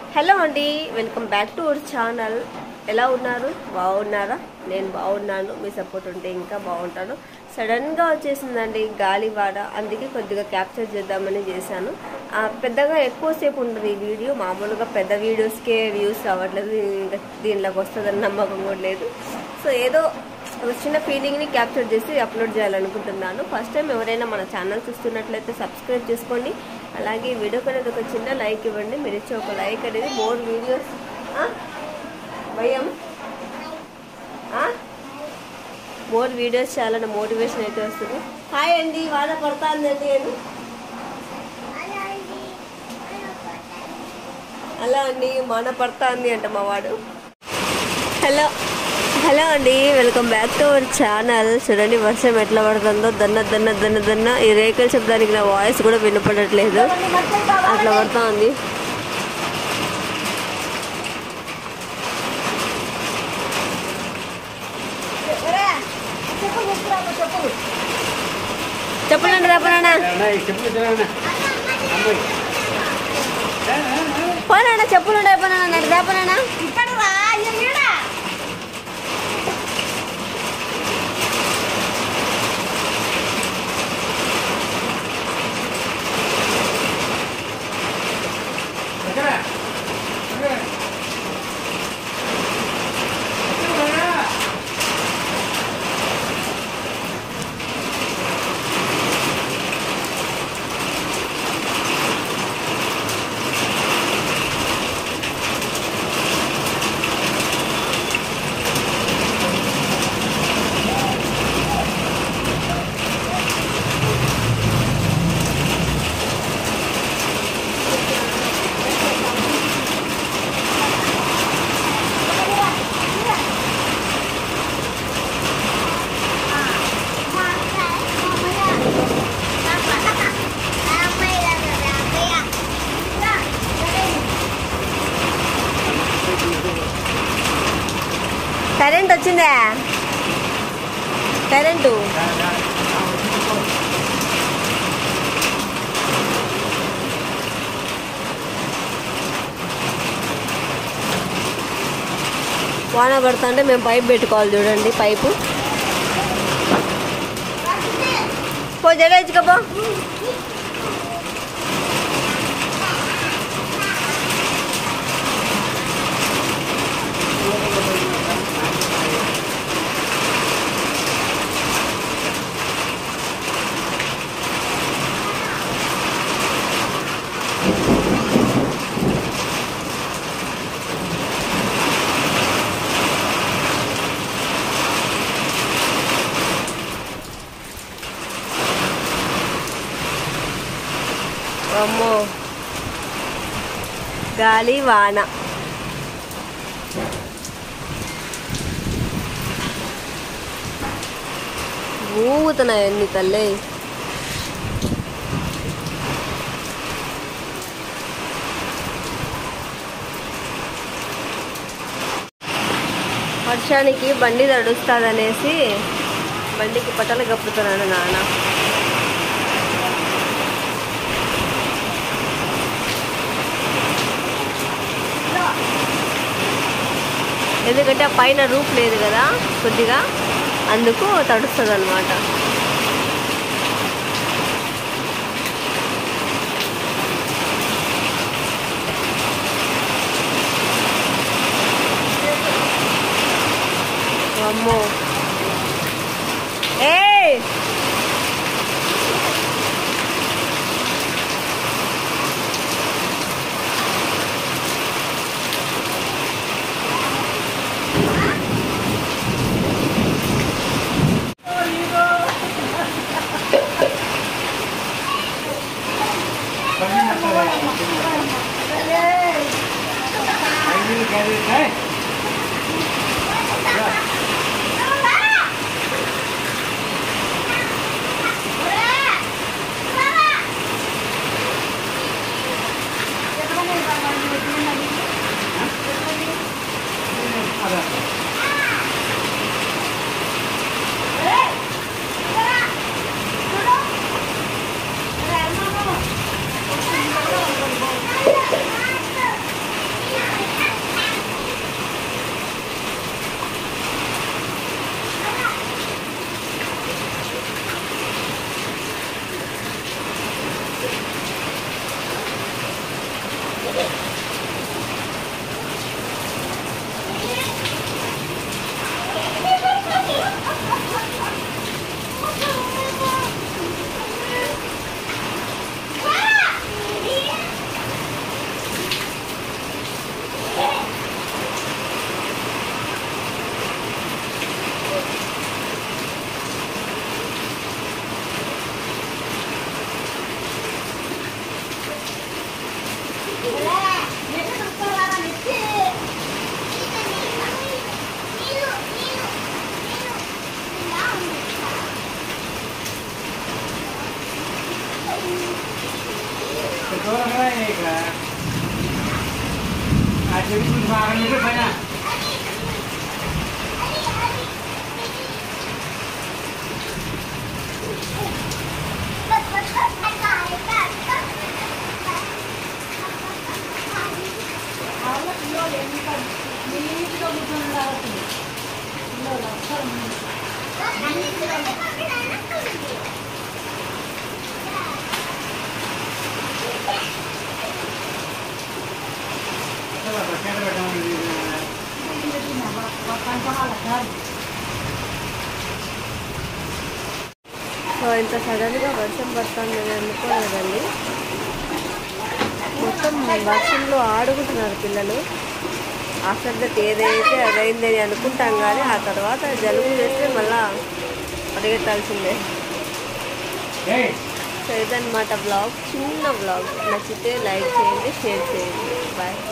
hello అండి welcome back to our channel ఎలా ఉన్నారు బాగున్నారా నేను బాగున్నాను మీ సపోర్ట్ ఉంటే ఇంకా బాగుంటాను సడన్గా వచ్చేసిందండి గాలివాడ అందుకే కొద్దిగా క్యాప్చర్ చేద్దామని చేశాను ఆ, పెద్దగా ఎక్కువసేపు ఉండదు ఈ వీడియో మామూలుగా పెద్ద వీడియోస్కే వ్యూస్ రావట్లేదు ఇంకా దీనిలోకి వస్తుందని నమ్మకం కూడా లేదు సో ఏదో ఒక చిన్న ఫీలింగ్ని క్యాప్చర్ చేసి అప్లోడ్ చేయాలనుకుంటున్నాను ఫస్ట్ టైం ఎవరైనా మన ఛానల్ చూస్తున్నట్లయితే సబ్స్క్రైబ్ చేసుకోండి అలాగే ఈ వీడియోకి అనేది ఒక చిన్న లైక్ ఇవ్వండి మీరు ఇచ్చే ఒక లైక్ అనేది మోర్ వీడియోస్ భయం మోర్ వీడియోస్ చాలా మోటివేషన్ అయితే వస్తుంది హాయ్ అండి వాన పడుతుందండి అని అలా అండి వాన పడుతుంది అంట మా వాడు హలో హలో అండి welcome back to our channel చూడండి వర్షం ఎట్లా పడుతుందో దన్న దన్న దన్న దన్న ఈ రేకుల శబ్దానికి నా వాయిస్ కూడా వినపడట్లేదు అట్లా పడుతుంది చెప్పండి రేపనా పోనా చెప్పులు రేపనా రేపనా కరెంట్ వచ్చిందా కరెంటు వాన పడుతుంటే మేము పైప్ పెట్టుకోవాలి చూడండి పైపు పో జడేచ్చుకోపో అమ్మో గాలి వాన ఊగుతున్నాయి అన్ని తల్లి వర్షానికి బండి తడుస్తుందనేసి బండికి పట్టలు కప్పుతున్నాను నాన్న ఎందుకంటే ఆ పైన రూప్ లేదు కదా కొద్దిగా అందుకు తడుస్తుంది అనమాట అమ్మో ఏ సో ఇంత సడన్గా వర్షం పడుతుంది నేను అనుకోలేదండి మొత్తం వర్షంలో ఆడుకుంటున్నారు పిల్లలు ఆఫ్టర్ దట్ ఏదైతే అదైందని అనుకుంటాం కానీ ఆ తర్వాత జలుబు చేస్తే మళ్ళా పరిగెత్తాల్సిందే సో ఇదన్నమాట బ్లాగ్ చిన్న బ్లాగ్ నచ్చితే లైక్ చేయండి షేర్ చేయండి బాయ్